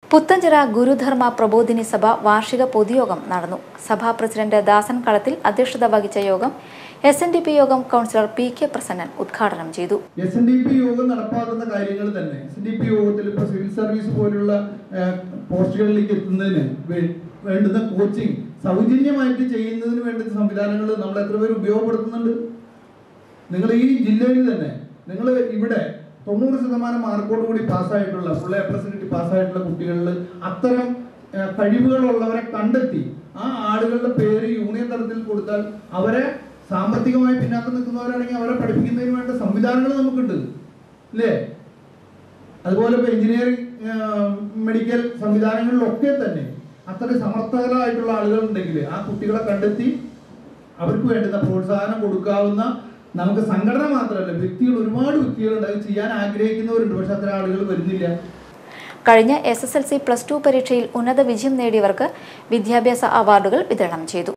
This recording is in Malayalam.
പുത്തഞ്ചിറ ഗുരുധർമ്മ പ്രബോധിനി സഭ വാർഷിക പൊതുയോഗം നടന്നു സഭാ പ്രസിഡന്റ് ദാസൻ കളത്തിൽ അധ്യക്ഷത വഹിച്ച യോഗം എസ് എൻ ഡി പി യോഗം കൗൺസിലർ പി കെ പ്രസന്നൻ ഉദ്ഘാടനം ചെയ്തു എസ് എൻ ഡി പി യോഗം നടപ്പാക്കുന്ന കാര്യങ്ങൾ തന്നെ എസ് എൻ ഡി പി യോഗത്തിൽ ഇപ്പോൾ സിവിൽ സർവീസ് പോലുള്ള ആ, പോസ്റ്റുകളിലേക്ക് എത്തുന്നതിന് വേ- വേണ്ടുന്ന കോച്ചിങ് സൗജന്യമായിട്ട് ചെയ്യുന്നതിന് വേണ്ടുന്ന സംവിധാനങ്ങൾ നമ്മൾ എത്ര പേര് ഉപയോഗപ്പെടുത്തുന്നുണ്ട് നിങ്ങൾ ഈ ജില്ലയിൽ തന്നെ നിങ്ങൾ ഇവിടെ തൊണ്ണൂറ് ശതമാനം മാർക്കോട് കൂടി പാസ്സായിട്ടുള്ള ഫുൾ എ പ്ലസ് കിട്ടി പാസ്സായിട്ടുള്ള കുട്ടികളിൽ അത്തരം ആ, കഴിവുകളുള്ളവരെ കണ്ടെത്തി ആ ആളുകളുടെ പേര് യൂണിയൻ തലത്തിൽ കൊടുത്താൽ അവരെ സാമ്പത്തികമായി പിന്നാക്കം നിൽക്കുന്നവരാണെങ്കിൽ അവരെ പഠിപ്പിക്കുന്നതിന് വേണ്ട സംവിധാനങ്ങൾ നമുക്കുണ്ട് അല്ലേ അതുപോലെ ഇപ്പോൾ എഞ്ചിനീയറിംഗ് മെഡിക്കൽ സംവിധാനങ്ങളിലൊക്കെ തന്നെ അത്ര സമർത്ഥരായിട്ടുള്ള ആളുകൾ ഉണ്ടെങ്കിൽ ആ കുട്ടികളെ കണ്ടെത്തി അവർക്ക് വേണ്ടുന്ന പ്രോത്സാഹനം കൊടുക്കാവുന്ന നമുക്ക് സംഘടന മാത്രമല്ല വ്യക്തികൾ ഒരുപാട് വ്യക്തികളുണ്ട് അത് ചെയ്യാൻ ആഗ്രഹിക്കുന്നവരുണ്ട് പക്ഷെ അത്ര ആളുകൾ വരുന്നില്ല കഴിഞ്ഞ S S L C plus two പരീക്ഷയിൽ ഉന്നത വിജയം നേടിയവർക്ക് വിദ്യാഭ്യാസ അവാർഡുകൾ വിതരണം ചെയ്തു